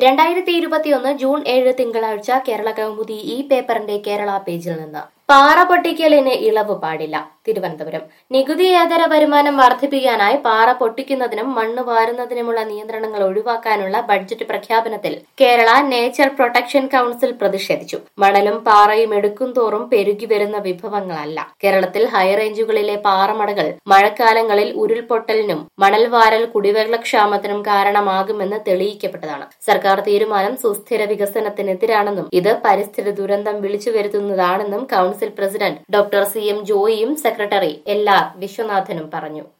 രണ്ടായിരത്തി ഇരുപത്തിയൊന്ന് ജൂൺ ഏഴ് തിങ്കളാഴ്ച കേരള കൗമുദി ഈ പേപ്പറിന്റെ കേരള പേജിൽ നിന്ന് പാറ പൊട്ടിക്കലിന് ഇളവ് പാടില്ല തിരുവനന്തപുരം നികുതിയേതര വരുമാനം വർദ്ധിപ്പിക്കാനായി പാറ പൊട്ടിക്കുന്നതിനും മണ്ണ് വാരുന്നതിനുമുള്ള നിയന്ത്രണങ്ങൾ ഒഴിവാക്കാനുള്ള ബഡ്ജറ്റ് പ്രഖ്യാപനത്തിൽ കേരള നേച്ചർ പ്രൊട്ടക്ഷൻ കൌൺസിൽ പ്രതിഷേധിച്ചു മണലും പാറയും എടുക്കും തോറും പെരുകി വരുന്ന വിഭവങ്ങളല്ല കേരളത്തിൽ ഹൈറേഞ്ചുകളിലെ പാറമടകൾ മഴക്കാലങ്ങളിൽ ഉരുൾപൊട്ടലിനും മണൽ വാരൽ കുടിവെള്ളക്ഷാമത്തിനും കാരണമാകുമെന്ന് തെളിയിക്കപ്പെട്ടതാണ് സർക്കാർ തീരുമാനം സുസ്ഥിര വികസനത്തിനെതിരാണെന്നും ഇത് പരിസ്ഥിതി ദുരന്തം വിളിച്ചു വരുത്തുന്നതാണെന്നും council president doctor C M ജോയിയും സെക്രട്ടറി എൽ ആർ വിശ്വനാഥനും പറഞ്ഞു